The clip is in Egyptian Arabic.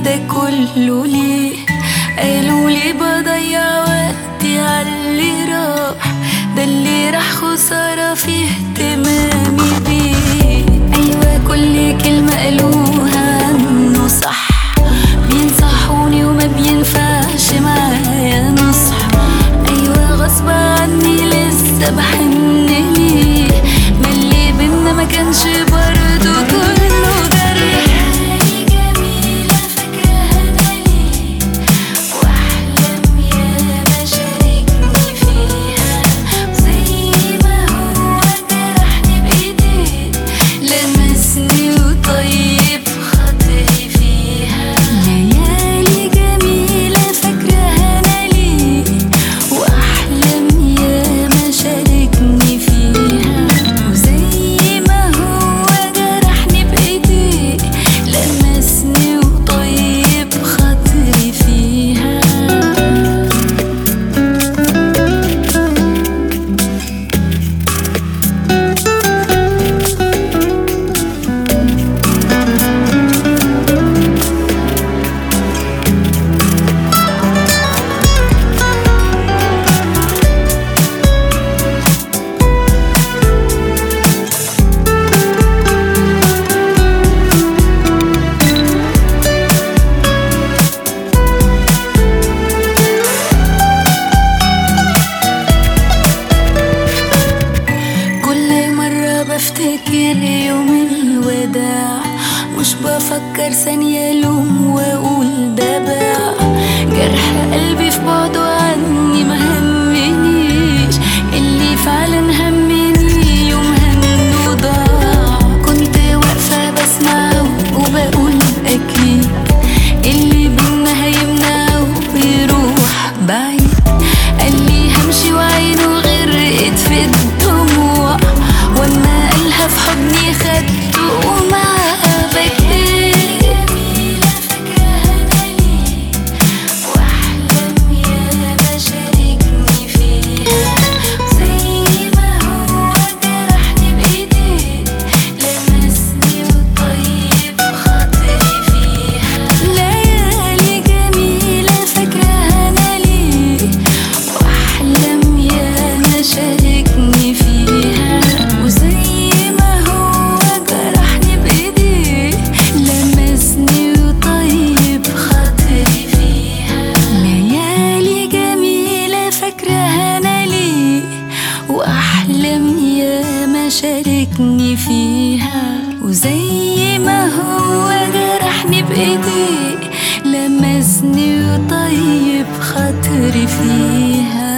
ده كله ليه قالوا لي بضيع وقتي عاللي راح ده اللي راح خسارة في اهتمامي بيه أيوة كل كلمة قالوها عنه صح بينصحوني وما بينفعش معايا نصح أيوة غصب عني لسه بحن ليه ما اللي بينا ما كانش برضه كله جرح جميلة فاكراها ليه واحلم يا ما شاركني فيها زي ما هو جرحني بايديه لمسني وطيب خاطري فيها ليالي جميلة فاكراها انا ليه واحلم يا ما شاركني فيها وزي ما هو جرحني بايديه لمسني وطيب خاطري فيها كل مرة بفتكر يوم الوداع مش بفكر ثانية لوم وأقول ده باع جرح قلبي في بعده عني ما همنيش اللي فعلا همني يوم همه ضاع كنت واقفة بسمعه وبقول أكيد اللي بينا هيمنعه ويروح بعيد قال لي همشي وعينه غرقت في الدموع واما قالها في حضني خدته ومعاها بكيت واحلم يا ما شاركني فيها زي ما هو جرحني بايديه لمسني وطيب خاطري فيها ليالي جميلة فاكراها انا ليه واحلم يا ما شاركني فيها وزي ما هو جرحني بايديه لمسني وطيب خاطري فيها ليالي جميلة فاكراها انا ليه واحلم يا ما شاركني فيها وزي ما هو جرحني بايديه لمسني وطيب خاطري فيها